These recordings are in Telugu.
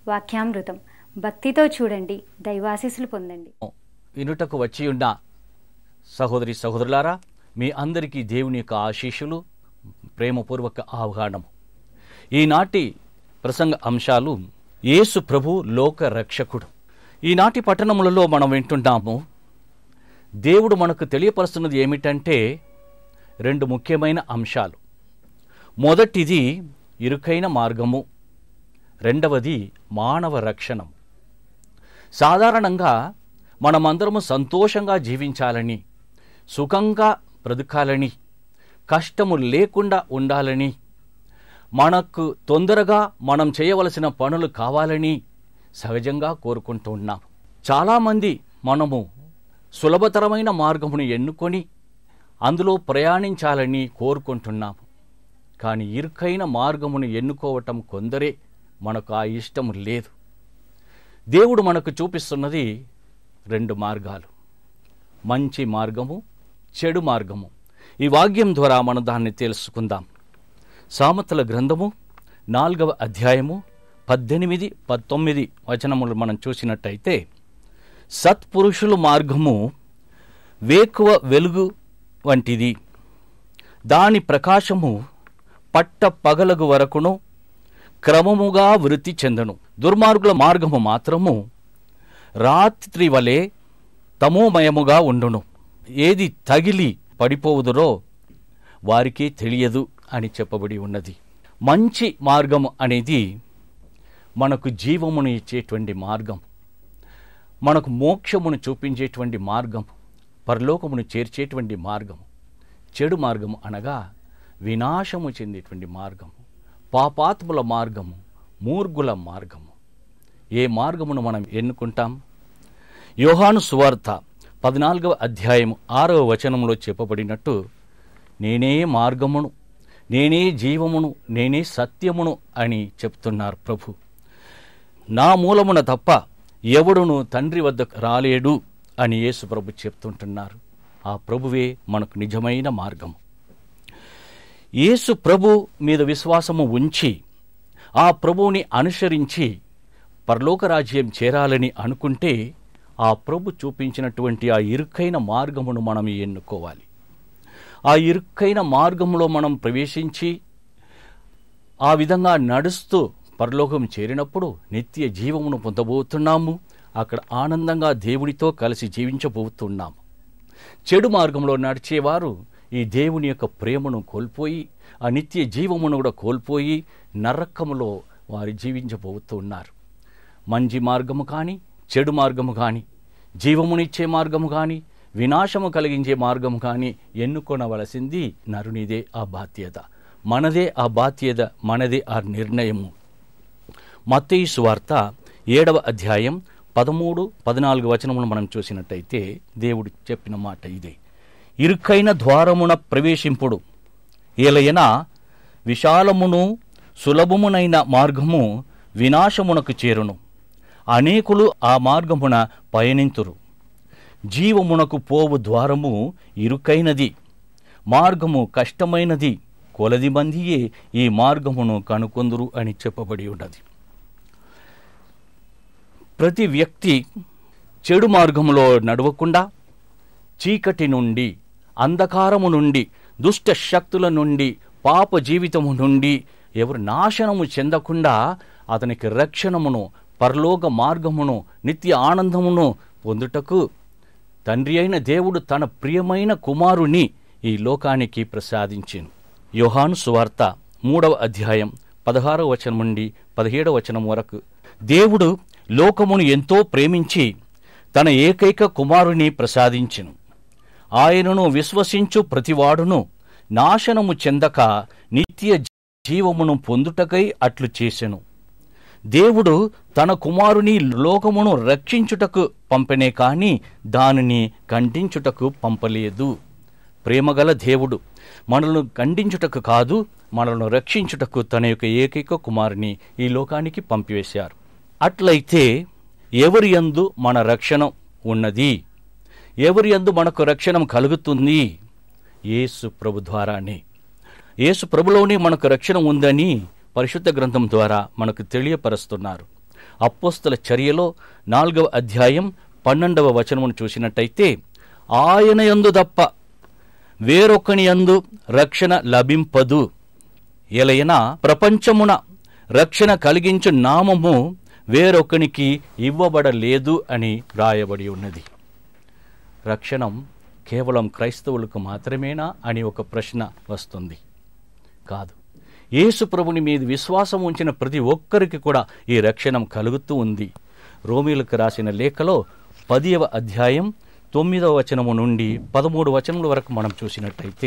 వాక్యామృతం భక్తితో చూడండి దైవాశీస్సులు పొందండి వినుటకు వచ్చి ఉన్న సహోదరి సహోదరులారా మీ అందరికీ దేవుని యొక్క ఆశీస్సులు ప్రేమపూర్వక ఆహ్వానము ఈనాటి ప్రసంగ అంశాలు యేసు ప్రభు లోక రక్షకుడు ఈనాటి పట్టణములలో మనం వింటున్నాము దేవుడు మనకు తెలియపరుస్తున్నది ఏమిటంటే రెండు ముఖ్యమైన అంశాలు మొదటిది ఇరుకైన మార్గము రెండవది మానవ రక్షణం సాధారణంగా మనమందరము సంతోషంగా జీవించాలని సుఖంగా బ్రతకాలని కష్టము లేకుండా ఉండాలని మనకు తొందరగా మనం చేయవలసిన పనులు కావాలని సహజంగా కోరుకుంటూ ఉన్నాం చాలామంది మనము సులభతరమైన మార్గమును ఎన్నుకొని అందులో ప్రయాణించాలని కోరుకుంటున్నాము కానీ ఇరుకైన మార్గమును ఎన్నుకోవటం కొందరే మనకు ఆ ఇష్టం లేదు దేవుడు మనకు చూపిస్తున్నది రెండు మార్గాలు మంచి మార్గము చెడు మార్గము ఈ వాక్యం ద్వారా మనం దాన్ని తెలుసుకుందాం సామతల గ్రంథము నాలుగవ అధ్యాయము పద్దెనిమిది పంతొమ్మిది వచనములు మనం చూసినట్టయితే సత్పురుషుల మార్గము వేకువ వెలుగు వంటిది దాని ప్రకాశము పట్ట పగలగు వరకును క్రమముగా వృద్ధి చెందను దుర్మార్గుల మార్గము మాత్రము రాత్రి వలె తమోమయముగా ఉండును ఏది తగిలి పడిపోవుదురో వారికి తెలియదు అని చెప్పబడి ఉన్నది మంచి మార్గం అనేది మనకు జీవమును ఇచ్చేటువంటి మార్గం మనకు మోక్షమును చూపించేటువంటి మార్గం పరలోకమును చేర్చేటువంటి మార్గం చెడు మార్గము అనగా వినాశము చెందేటువంటి మార్గము పాపాత్ముల మార్గము మూర్గుల మార్గము ఏ మార్గమును మనం ఎన్నుకుంటాం యోహాను సువార్త పద్నాలుగవ అధ్యాయం ఆరవ వచనంలో చెప్పబడినట్టు నేనే మార్గమును నేనే జీవమును నేనే సత్యమును అని చెప్తున్నారు ప్రభు నా మూలమున తప్ప ఎవడును తండ్రి వద్దకు రాలేడు అని యేసు ప్రభు చెప్తుంటున్నారు ఆ ప్రభువే మనకు నిజమైన మార్గము యేసు ప్రభు మీద విశ్వాసము ఉంచి ఆ ప్రభువుని అనుసరించి పరలోక రాజ్యం చేరాలని అనుకుంటే ఆ ప్రభు చూపించినటువంటి ఆ ఇరుకైన మార్గమును మనం ఎన్నుకోవాలి ఆ ఇరుక్కైన మార్గంలో మనం ప్రవేశించి ఆ విధంగా నడుస్తూ పరలోకం చేరినప్పుడు నిత్య జీవమును పొందబోతున్నాము అక్కడ ఆనందంగా దేవుడితో కలిసి జీవించబోతున్నాము చెడు మార్గంలో నడిచేవారు ఈ దేవుని యొక్క ప్రేమను కోల్పోయి ఆ నిత్య జీవమును కూడా కోల్పోయి నరకములో వారు జీవించబోతూ ఉన్నారు మంచి మార్గము కానీ చెడు మార్గము కానీ జీవమునిచ్చే మార్గము కానీ వినాశము కలిగించే మార్గము కానీ ఎన్నుకొనవలసింది నరునిదే ఆ బాధ్యత మనదే ఆ బాధ్యత మనదే ఆ నిర్ణయము మత్తయి సువార్త ఏడవ అధ్యాయం పదమూడు పద్నాలుగు వచనములు మనం చూసినట్టయితే దేవుడు చెప్పిన మాట ఇదే ఇరుకైన ద్వారమున ప్రవేశింపుడు ఏలయన విశాలమును సులభమునైన మార్గము వినాశమునకు చేరును అనేకులు ఆ మార్గమున పయనింతురు జీవమునకు పోవు ద్వారము ఇరుకైనది మార్గము కష్టమైనది కొలది మందియే ఈ మార్గమును కనుకొందురు అని చెప్పబడి ఉన్నది ప్రతి వ్యక్తి చెడు మార్గములో నడవకుండా చీకటి నుండి అంధకారము నుండి దుష్ట శక్తుల నుండి పాప జీవితము నుండి ఎవరు నాశనము చెందకుండా అతనికి రక్షణమును పరలోక మార్గమును నిత్య ఆనందమును పొందుటకు తండ్రి అయిన దేవుడు తన ప్రియమైన కుమారుని ఈ లోకానికి ప్రసాదించెను యోహాను సువార్త మూడవ అధ్యాయం పదహారవ వచనం నుండి పదిహేడవ వచనం వరకు దేవుడు లోకమును ఎంతో ప్రేమించి తన ఏకైక కుమారుని ప్రసాదించెను ఆయనను విశ్వసించు ప్రతివాడును నాశనము చెందక నిత్య జీవమును పొందుటకై అట్లు చేసెను దేవుడు తన కుమారుని లోకమును రక్షించుటకు పంపనే కాని దానిని ఖండించుటకు పంపలేదు ప్రేమగల దేవుడు మనలను ఖండించుటకు కాదు మనలను రక్షించుటకు తన యొక్క ఏకైక కుమారుని ఈ లోకానికి పంపివేశారు అట్లయితే ఎవరి యందు మన రక్షణ ఉన్నది ఎవరి యందు మనకు రక్షణ కలుగుతుంది యేసు ప్రభు ద్వారానే యేసు ప్రభులోనే మనకు రక్షణ ఉందని పరిశుద్ధ గ్రంథం ద్వారా మనకు తెలియపరుస్తున్నారు అపోస్తల చర్యలో నాలుగవ అధ్యాయం పన్నెండవ వచనమును చూసినట్టయితే ఆయన యందు తప్ప వేరొకని యందు రక్షణ లభింపదు ఎలయన ప్రపంచమున రక్షణ కలిగించు నామము వేరొకనికి ఇవ్వబడలేదు అని రాయబడి ఉన్నది రక్షణం కేవలం క్రైస్తవులకు మాత్రమేనా అని ఒక ప్రశ్న వస్తుంది కాదు యేసు ప్రభుని మీద విశ్వాసం ఉంచిన ప్రతి ఒక్కరికి కూడా ఈ రక్షణం కలుగుతూ ఉంది రోమిలకు రాసిన లేఖలో పదివ అధ్యాయం తొమ్మిదవ వచనము నుండి పదమూడు వచనముల వరకు మనం చూసినట్టయితే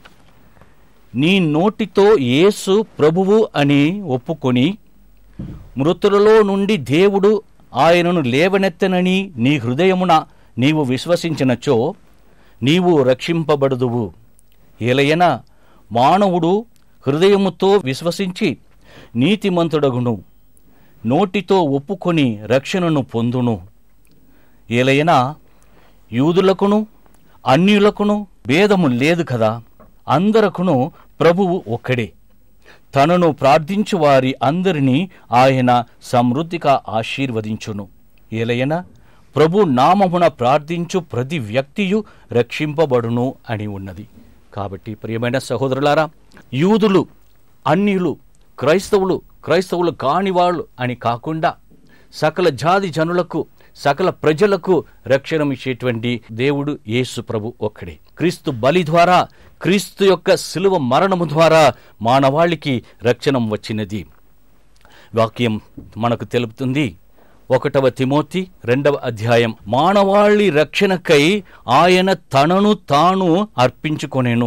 నీ నోటితో యేసు ప్రభువు అని ఒప్పుకొని మృతులలో నుండి దేవుడు ఆయనను లేవనెత్తనని నీ హృదయమున నీవు విశ్వసించినచో నీవు రక్షింపబడుదువు ఏలయన మానవుడు హృదయముతో విశ్వసించి నీతిమంతుడగును నోటితో ఒప్పుకొని రక్షణను పొందును ఏలైనా యూదులకును అన్యులకును భేదము లేదు కదా అందరకును ప్రభువు ఒక్కడే తనను ప్రార్థించు వారి అందరినీ ఆయన సమృద్ధిగా ఆశీర్వదించును ఏలయన ప్రభు నామమున ప్రార్థించు ప్రతి వ్యక్తియు రక్షింపబడును అని ఉన్నది కాబట్టి ప్రియమైన సహోదరులారా యూదులు అన్యులు క్రైస్తవులు క్రైస్తవులు కానివాళ్ళు అని కాకుండా సకల జాతి జనులకు సకల ప్రజలకు రక్షణ ఇచ్చేటువంటి దేవుడు యేసు ప్రభు ఒక్కడే క్రీస్తు బలి ద్వారా క్రీస్తు యొక్క శిలువ మరణము ద్వారా మానవాళికి రక్షణ వచ్చినది వాక్యం మనకు తెలుపుతుంది ఒకటవ తిమోతి రెండవ అధ్యాయం మానవాళి రక్షణకై ఆయన తనను తాను అర్పించుకొనెను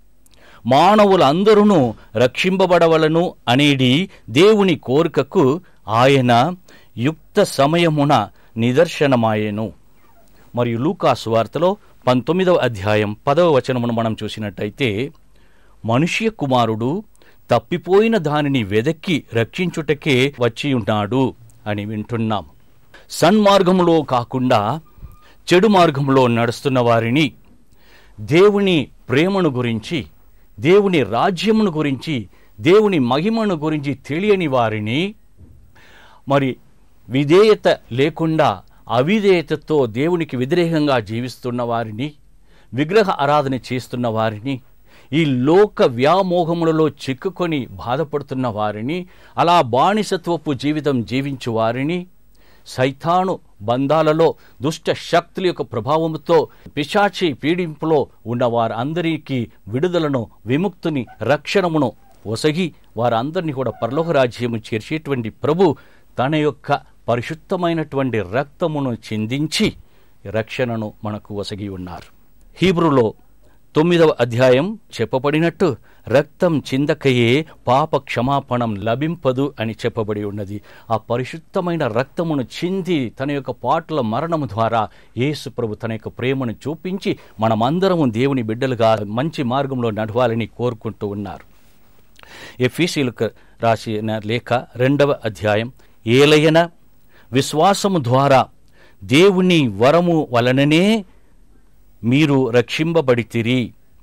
మానవులందరూ రక్షింపబడవలను అనేది దేవుని కోరికకు ఆయన యుక్త సమయమున నిదర్శనమాయెను మరియు లూకాసు వార్తలో పంతొమ్మిదవ అధ్యాయం పదవ వచనమును మనం చూసినట్టయితే మనుష్య కుమారుడు తప్పిపోయిన దానిని వెదక్కి రక్షించుటకే వచ్చి ఉన్నాడు అని వింటున్నాం సన్మార్గములో కాకుండా చెడు మార్గంలో నడుస్తున్న వారిని దేవుని ప్రేమను గురించి దేవుని రాజ్యమును గురించి దేవుని మహిమను గురించి తెలియని వారిని మరి విధేయత లేకుండా అవిధేయతతో దేవునికి వ్యతిరేకంగా జీవిస్తున్న వారిని విగ్రహ ఆరాధన చేస్తున్న వారిని ఈ లోక వ్యామోహములలో చిక్కుకొని బాధపడుతున్న వారిని అలా బానిసత్వపు జీవితం జీవించు వారిని సైతాను బంధాలలో దుష్ట శక్తుల యొక్క ప్రభావంతో పిశాచి పీడింపులో ఉన్న వారందరికీ విడుదలను విముక్తిని రక్షణమును ఒసగి వారందరినీ కూడా పరలోక రాజ్యము చేర్చేటువంటి ప్రభు తన యొక్క పరిశుద్ధమైనటువంటి రక్తమును చిందించి రక్షణను మనకు ఒసగి ఉన్నారు హీబ్రులో తొమ్మిదవ అధ్యాయం చెప్పబడినట్టు రక్తం చిందకయే పాప క్షమాపణం లభింపదు అని చెప్పబడి ఉన్నది ఆ పరిశుద్ధమైన రక్తమును చింది తన యొక్క పాటల మరణము ద్వారా యేసు ప్రభు తన యొక్క ప్రేమను చూపించి మనమందరము దేవుని బిడ్డలుగా మంచి మార్గంలో నడవాలని కోరుకుంటూ ఉన్నారు ఎఫీసీలకు రాసిన లేఖ రెండవ అధ్యాయం ఏలయన విశ్వాసము ద్వారా దేవుని వరము వలననే మీరు రక్షింపబడితిరి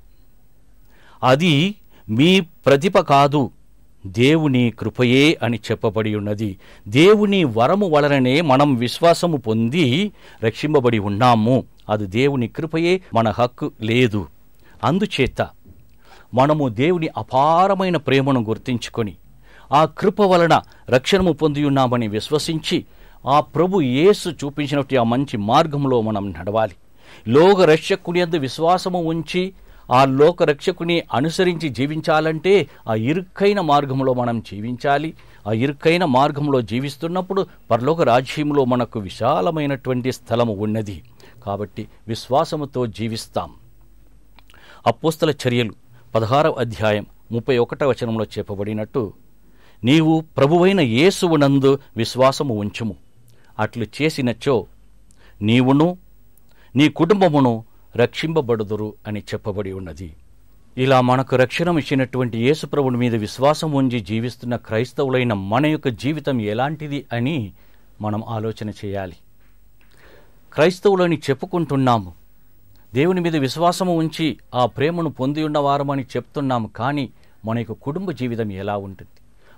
అది మీ ప్రతిభ కాదు దేవుని కృపయే అని చెప్పబడి ఉన్నది దేవుని వరము వలననే మనం విశ్వాసము పొంది రక్షింపబడి ఉన్నాము అది దేవుని కృపయే మన హక్కు లేదు అందుచేత మనము దేవుని అపారమైన ప్రేమను గుర్తించుకొని ఆ కృప వలన రక్షణము పొంది ఉన్నామని విశ్వసించి ఆ ప్రభు యేసు చూపించినట్టు ఆ మంచి మార్గంలో మనం నడవాలి లోక రక్షకుని అందు విశ్వాసము ఉంచి ఆ లోక రక్షకుని అనుసరించి జీవించాలంటే ఆ ఇరుక్కైన మార్గంలో మనం జీవించాలి ఆ ఇరుక్కైన మార్గంలో జీవిస్తున్నప్పుడు పరలోక రాజ్యంలో మనకు విశాలమైనటువంటి స్థలము ఉన్నది కాబట్టి విశ్వాసముతో జీవిస్తాం అపోస్తల చర్యలు పదహారవ అధ్యాయం ముప్పై ఒకటవ వచనంలో చెప్పబడినట్టు నీవు ప్రభువైన యేసువునందు విశ్వాసము ఉంచుము అట్లు చేసినచో నీవును నీ కుటుంబమును రక్షింపబడుదురు అని చెప్పబడి ఉన్నది ఇలా మనకు రక్షణ ఇచ్చినటువంటి యేసుప్రభుని మీద విశ్వాసం ఉంచి జీవిస్తున్న క్రైస్తవులైన మన యొక్క జీవితం ఎలాంటిది అని మనం ఆలోచన చేయాలి క్రైస్తవులని చెప్పుకుంటున్నాము దేవుని మీద విశ్వాసము ఉంచి ఆ ప్రేమను పొంది ఉన్నవారమని చెప్తున్నాము కానీ మన యొక్క కుటుంబ జీవితం ఎలా ఉంటుంది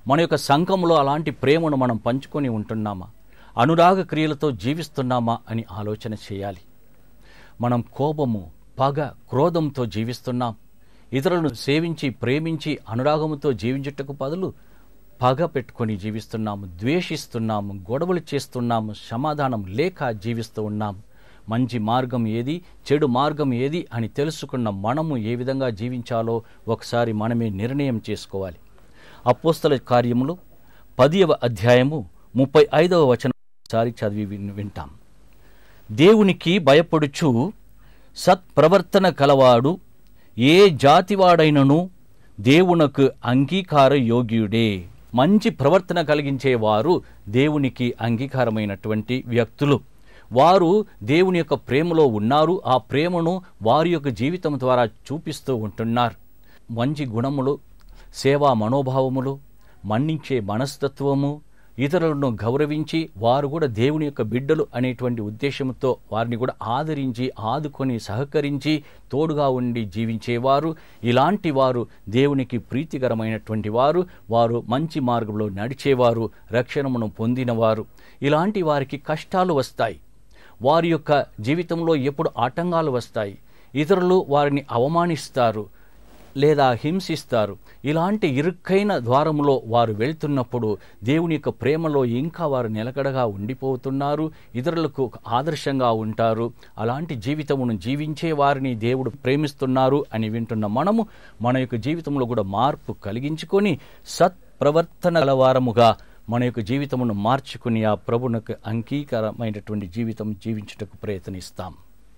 మన యొక్క సంఘంలో అలాంటి ప్రేమను మనం పంచుకొని ఉంటున్నామా అనురాగ క్రియలతో జీవిస్తున్నామా అని ఆలోచన చేయాలి మనం కోపము పగ క్రోధంతో జీవిస్తున్నాం ఇతరులను సేవించి ప్రేమించి అనురాగముతో జీవించుటకు బదులు పగ పెట్టుకొని జీవిస్తున్నాము ద్వేషిస్తున్నాము గొడవలు చేస్తున్నాము సమాధానం లేక జీవిస్తూ ఉన్నాము మంచి మార్గం ఏది చెడు మార్గం ఏది అని తెలుసుకున్న మనము ఏ విధంగా జీవించాలో ఒకసారి మనమే నిర్ణయం చేసుకోవాలి అపోస్తల కార్యములు పదియవ అధ్యాయము ముప్పై ఐదవ వచనం ఒకసారి చదివి విన్- వింటాం దేవునికి భయపడుచు సత్ప్రవర్తన కలవాడు ఏ జాతివాడైనను దేవునకు అంగీకార యోగ్యుడే మంచి ప్రవర్తన కలిగించేవారు దేవునికి అంగీకారమైనటువంటి వ్యక్తులు వారు దేవుని యొక్క ప్రేమలో ఉన్నారు ఆ ప్రేమను వారి యొక్క జీవితం ద్వారా చూపిస్తూ ఉంటున్నారు మంచి గుణములు సేవా మనోభావములు మన్నించే మనస్తత్వము ఇతరులను గౌరవించి వారు కూడా దేవుని యొక్క బిడ్డలు అనేటువంటి ఉద్దేశంతో వారిని కూడా ఆదరించి ఆదుకొని సహకరించి తోడుగా ఉండి జీవించేవారు ఇలాంటి వారు దేవునికి ప్రీతికరమైనటువంటి వారు వారు మంచి మార్గంలో నడిచేవారు రక్షణమును పొందినవారు ఇలాంటి వారికి కష్టాలు వస్తాయి వారి యొక్క జీవితంలో ఎప్పుడు ఆటంకాలు వస్తాయి ఇతరులు వారిని అవమానిస్తారు లేదా హింసిస్తారు ఇలాంటి ఇరుక్కైన ద్వారములో వారు వెళ్తున్నప్పుడు దేవుని యొక్క ప్రేమలో ఇంకా వారు నిలకడగా ఉండిపోతున్నారు ఇతరులకు ఒక ఆదర్శంగా ఉంటారు అలాంటి జీవితమును జీవించే వారిని దేవుడు ప్రేమిస్తున్నారు అని వింటున్న మనము మన యొక్క జీవితంలో కూడా మార్పు కలిగించుకొని సత్ప్రవర్తన గలవారముగా మన యొక్క జీవితమును మార్చుకుని ఆ ప్రభునకు అంగీకారమైనటువంటి జీవితం జీవించుటకు ప్రయత్నిస్తాం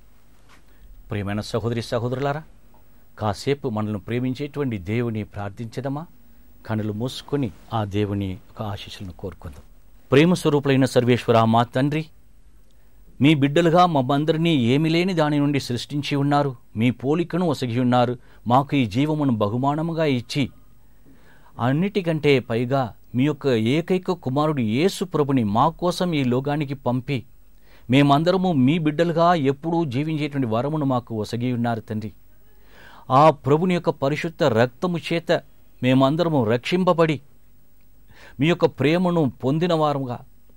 ప్రియమైన సహోదరి సహోదరులారా కాసేపు మనల్ని ప్రేమించేటువంటి దేవుని ప్రార్థించదమా కనులు మూసుకొని ఆ దేవుని ఒక ఆశీస్సులను కోరుకుందాం ప్రేమ స్వరూపులైన సర్వేశ్వర మా తండ్రి మీ బిడ్డలుగా మమ్మందరినీ ఏమి లేని దాని నుండి సృష్టించి ఉన్నారు మీ పోలికను ఒసగి ఉన్నారు మాకు ఈ జీవమును బహుమానముగా ఇచ్చి అన్నిటికంటే పైగా మీ యొక్క ఏకైక కుమారుడు యేసు ప్రభుని మా కోసం ఈ లోకానికి పంపి మేమందరము మీ బిడ్డలుగా ఎప్పుడూ జీవించేటువంటి వరమును మాకు ఒసగి ఉన్నారు తండ్రి ఆ ప్రభుని యొక్క పరిశుద్ధ రక్తము చేత మేమందరము రక్షింపబడి మీ యొక్క ప్రేమను పొందిన వారముగా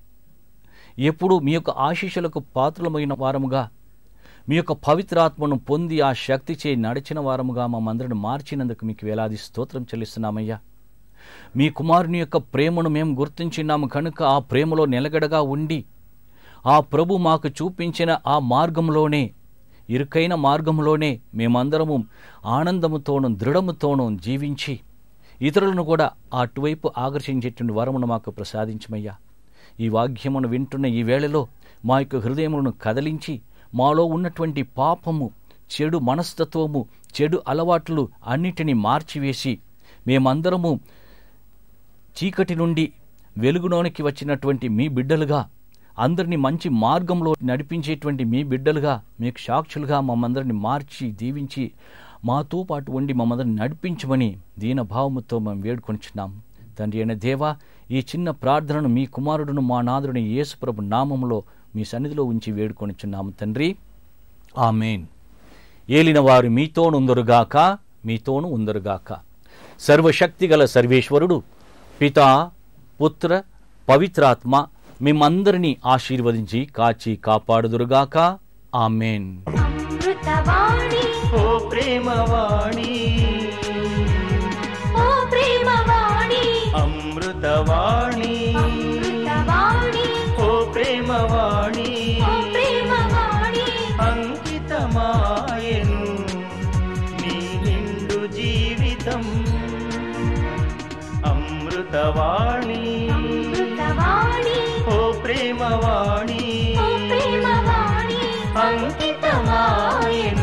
ఎప్పుడు మీ యొక్క ఆశీస్సులకు పాత్రలమైన వారముగా మీ యొక్క పవిత్రాత్మను పొంది ఆ శక్తి చే నడిచిన వారముగా మమ్మందరిని మార్చినందుకు మీకు వేలాది స్తోత్రం చెల్లిస్తున్నామయ్యా మీ కుమారుని యొక్క ప్రేమను మేము గుర్తించినాము కనుక ఆ ప్రేమలో నిలగడగా ఉండి ఆ ప్రభు మాకు చూపించిన ఆ మార్గంలోనే ఇరుకైన మార్గంలోనే మేమందరము ఆనందముతోనూ దృఢముతోనూ జీవించి ఇతరులను కూడా అటువైపు ఆకర్షించేటువంటి వరమును మాకు ప్రసాదించమయ్యా ఈ వాక్యమును వింటున్న ఈ వేళలో మా యొక్క హృదయములను కదిలించి మాలో ఉన్నటువంటి పాపము చెడు మనస్తత్వము చెడు అలవాట్లు అన్నిటినీ మార్చివేసి మేమందరము చీకటి నుండి వెలుగులోనికి వచ్చినటువంటి మీ బిడ్డలుగా అందరినీ మంచి మార్గంలో నడిపించేటువంటి మీ బిడ్డలుగా మీకు సాక్షులుగా మమ్మందరిని మార్చి దీవించి మాతో పాటు ఉండి మమ్మల్ని నడిపించమని దీనభావముతో మేము వేడుకొనిచున్నాం తండ్రి అయిన దేవా ఈ చిన్న ప్రార్థనను మీ కుమారుడును మా నాదుడిని యేసుప్రభు నామములో మీ సన్నిధిలో ఉంచి వేడుకొనిచున్నాము తండ్రి ఆమెన్ ఏలిన వారు మీతోను ఉందరుగాక మీతోను ఉందరుగాక సర్వశక్తిగల సర్వేశ్వరుడు పితా పుత్ర పవిత్రాత్మ మిమ్మందరినీ ఆశీర్వదించి కాచి కాపాడుదురుగాక ఆమెన్ అమృతవాణి ఓ ప్రేమవాణి ఓ ప్రేమవాణి అమృతవాణి అమృతవాణి ఓ ప్రేమవాణి ఓ ప్రేమవాణి అంకితమాయను నీ నిండు జీవితం అమృతవాణి అమృతవాణి ఓ ప్రేమవాణి ఓ ప్రేమవాణి అంకితమాయను